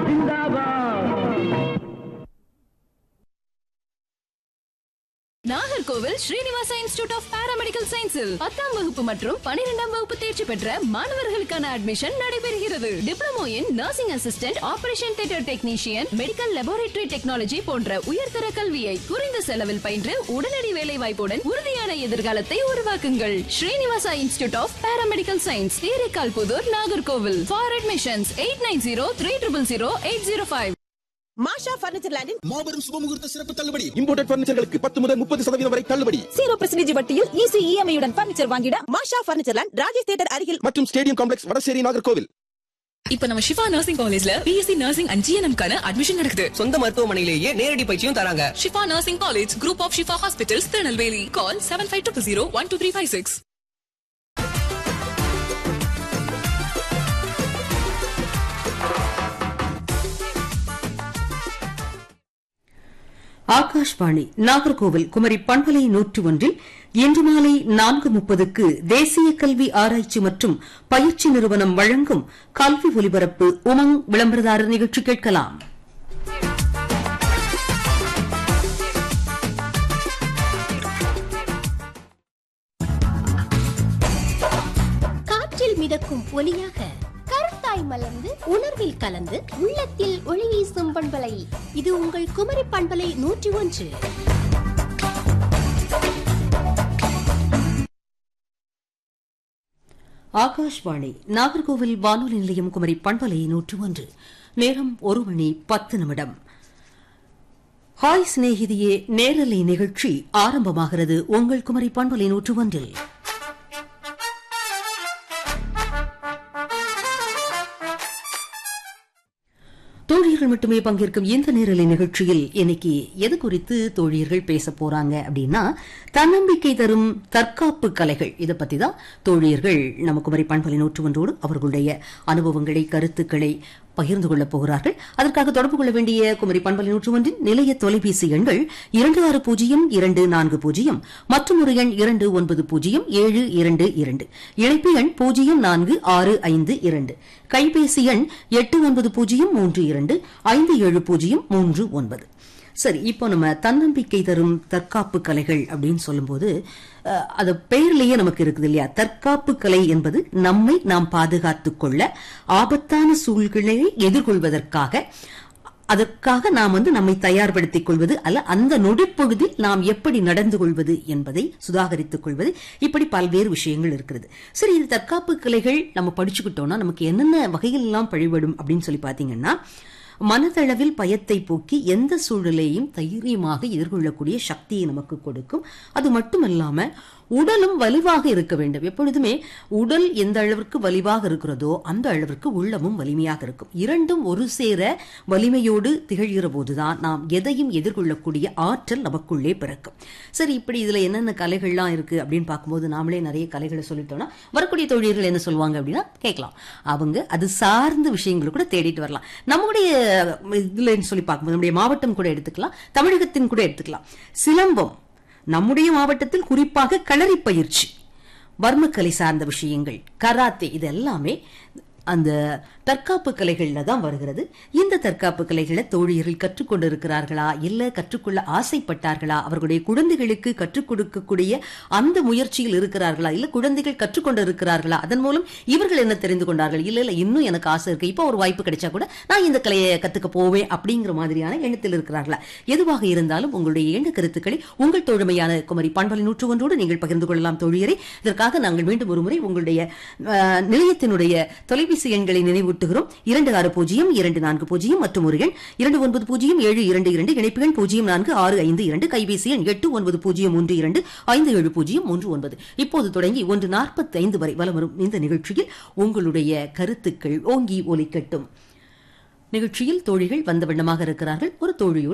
Nagercoil Srinivasa institute of paramedical சயின்ஸில் பத்தாம் வகுப்பு மற்றும் பனிரெண்டாம் வகுப்பு தேர்ச்சி பெற்ற மாணவர்களுக்கான அட்மிஷன் நடைபெறுகிறது diploma in nursing assistant operation theatre technician medical laboratory technology போன்ற உயர்தர கல்வியை குறைந்த செலவில் பயின்று உடனடி வேலை வாய்ப்புடன் உறுதியான எதிர்காலத்தை உருவாக்குங்கள் Srinivasa institute of paramedical science Therikkal Puthur Nagercoil for admissions eight nine zero three triple zero eight zero five Masha furniture லேண்டில் மாபெரும் சுபமுகூர்த்த சிறப்பு தள்ளுபடி இம்போர்டட் பர்னிச்சர்களுக்கு பத்து முதல் முப்பது சதவீதம் வரை தள்ளுபடி ஜீரோ பர்சன்டேஜ் வட்டியில் ஈஸி இஎம்ஐ உடன் பர்னிச்சர் வாங்கிட Masha furniture land Rajesh theatre அருகில் மற்றும் ஸ்டேடியம் காம்ப்ளெக்ஸ் வடசேரி நாகர்கோவில் இப்ப நம்ம ஷிஃபா நர்சிங் காலேஜ்ல பிஎஸ்சி நர்சிங் அண்ட் ஜிஎன்எம்கான அட்மிஷன் நடக்குது சொந்த மருத்துவமனையிலேயே நேரடி பயிற்சியும் தராங்க Shifa nursing college group of Shifa hospitals Tirunelveli call seven five two zero one two three five six Akashvani Nagercoil Kumari பண்பலை நூற்று ஒன்றில் இன்று மாலை நான்கு முப்பதுக்கு தேசிய கல்வி ஆராய்ச்சி மற்றும் பயிற்சி நிறுவனம் வழங்கும் கல்வி ஒலிபரப்பு உமங் விளம்பரதாரர் நிகழ்ச்சி கேட்கலாம் காற்றில் மிதக்கும் ஒலியாக கருத்தாய் மலர்ந்து உணர்வில் கலந்து உள்ளத்தில் ஒளி வீசும் பண்பலை இது உங்கள் குமரி பண்பலை நூற்றி ஒன்று ஆகாஷ்வாணி நாகர்கோவில் வானொலி நிலையம் குமரி பண்பலை நூற்று ஒன்று நேரம் ஒரு மணி பத்து நிமிடம் ஹாய் சிநேகிதியே நேரலை நிகழ்ச்சி ஆரம்பமாகிறது உங்கள் குமரி பண்பலை நூற்று ஒன்றில் தோழியர்கள் மட்டுமே பங்கேற்கும் இந்த நேரலை நிகழ்ச்சியில் இன்னைக்கு எது குறித்து தோழியர்கள் பேச போறாங்க அப்படின்னா தன்னம்பிக்கை தரும் தற்காப்பு கலைகள் இதை பத்தி தான் தோழியர்கள் நம்ம குமரி பண்பலை நூற்று ஒன்றோடு அவர்களுடைய அனுபவங்களை கருத்துக்களை பகிர்ந்து கொள்ளப் போகிறார்கள் அதற்காக தொடர்பு கொள்ள வேண்டிய குமரி பண்பலை நூற்று ஒன்றின் நிலைய தொலைபேசி எண்கள் இரண்டு ஆறு பூஜ்ஜியம் இரண்டு நான்கு பூஜ்ஜியம் மற்றும் ஒரு எண் இரண்டு ஒன்பது பூஜ்ஜியம் ஏழு இரண்டு இரண்டு இணைப்பு எண் பூஜ்ஜியம் நான்கு ஆறு ஐந்து இரண்டு கைபேசி எண் எட்டு ஒன்பது பூஜ்ஜியம் மூன்று இரண்டு ஐந்து ஏழு பூஜ்ஜியம் மூன்று ஒன்பது சரி இப்போ நம்ம தன்னம்பிக்கை தரும் தற்காப்பு கலைகள் அப்படின்னு சொல்லும்போது அஹ், அது பெயர்லயே நமக்கு இருக்குது இல்லையா தற்காப்பு கலை என்பது நம்மை நாம் பாதுகாத்துக் கொள்ள ஆபத்தான சூழ்நிலையை எதிர்கொள்வதற்காக அதற்காக நாம் வந்து நம்மை தயார்படுத்திக் கொள்வது அல்ல அந்த நொடிப்பொழுதில் நாம் எப்படி நடந்து கொள்வது என்பதை சுதாகரித்துக் கொள்வது இப்படி பல்வேறு விஷயங்கள் இருக்கிறது சரி இது தற்காப்பு கலைகள் நம்ம படிச்சுக்கிட்டோம்னா நமக்கு என்னென்ன வகையில் எல்லாம் பழிபடும் அப்படின்னு சொல்லி பாத்தீங்கன்னா மனதளவில் பயத்தை போக்கி எந்த சூழலையும் தைரியமாக எதிர்கொள்ளக்கூடிய சக்தியை நமக்கு கொடுக்கும் அது மட்டுமல்லாம உடலும் வலிவாக இருக்க வேண்டும் எப்பொழுதுமே உடல் எந்த அளவிற்கு வலிவாக இருக்கிறதோ அந்த அளவிற்கு உள்ளமும் வலிமையாக இருக்கும் இரண்டும் ஒரு சேர வலிமையோடு திகழ்கிற போதுதான் நாம் எதையும் எதிர்கொள்ளக்கூடிய ஆற்றல் நமக்குள்ளே பிறக்கும் சரி இப்படி இதுல என்னென்ன கலைகள்லாம் இருக்கு அப்படின்னு பார்க்கும்போது நாமளே நிறைய கலைகளை சொல்லிட்டோம்னா வரக்கூடிய தொழில்கள் என்ன சொல்லுவாங்க அப்படின்னா கேட்கலாம் அவங்க அது சார்ந்த விஷயங்களை கூட தேடிட்டு வரலாம் நம்முடைய இதுல சொல்லி பார்க்கும்போது நம்முடைய மாவட்டம் கூட எடுத்துக்கலாம் தமிழகத்தின் கூட எடுத்துக்கலாம் சிலம்பம் நம்முடைய மாவட்டத்தில் குறிப்பாக களரி பயிற்சி வர்மக்கலை சார்ந்த விஷயங்கள் கராத்தே இது எல்லாமே அந்த தற்காப்பு கலைகள்ல தான் வருகிறது இந்த தற்காப்பு கலைகளை தோழியர்கள் கற்றுக்கொண்டு இருக்கிறார்களா இல்ல கற்றுக்கொள்ள ஆசைப்பட்டார்களா அவர்களுடைய குழந்தைகளுக்கு கற்றுக் கொடுக்கக்கூடிய அந்த முயற்சியில் இருக்கிறார்களா இல்ல குழந்தைகள் கற்றுக்கொண்டு இருக்கிறார்களா அதன் மூலம் இவர்கள் என்ன தெரிந்து கொண்டார்கள் இல்ல இல்ல இன்னும் எனக்கு ஆசை இருக்கு இப்போ ஒரு வாய்ப்பு கிடைச்சா கூட நான் இந்த கலையை கத்துக்க போவேன் அப்படிங்கிற மாதிரியான எண்ணத்தில் இருக்கிறார்களா எதுவாக இருந்தாலும் உங்களுடைய எண்ண கருத்துக்களை உங்கள் தோழமையான குமரி பண்பலை நூற்று ஒன்றோடு நீங்கள் பகிர்ந்து கொள்ளலாம் தோழியரை இதற்காக நாங்கள் மீண்டும் ஒருமுறை உங்களுடைய அஹ், நிலையத்தினுடைய தொலைபேசி எண்களை நினைவூட்டுகிறோம் இரண்டு ஆறு பூஜ்ஜியம் இரண்டு நான்கு பூஜ்ஜியம் மற்றும் ஒரு எண் இரண்டு ஒன்பது பூஜ்ஜியம் ஏழு இரண்டு இரண்டு இணைப்பு எண் பூஜ்ஜியம் நான்கு ஆறு ஐந்து இரண்டு கைபேசி எண் எட்டு ஒன்பது பூஜ்ஜியம் மூன்று இரண்டு ஐந்து ஏழு பூஜ்ஜியம் மூன்று ஒன்பது இப்போது தொடங்கி ஒன்று நாற்பத்தி ஐந்து வரை வலம் வரும் இந்த நிகழ்ச்சியில் உங்களுடைய கருத்துக்கள் ஓங்கி ஒலிக்கட்டும் நிகழ்ச்சியில் தோழிகள் வந்த வண்ணமாக இருக்கிறார்கள் ஒரு தோழியோடு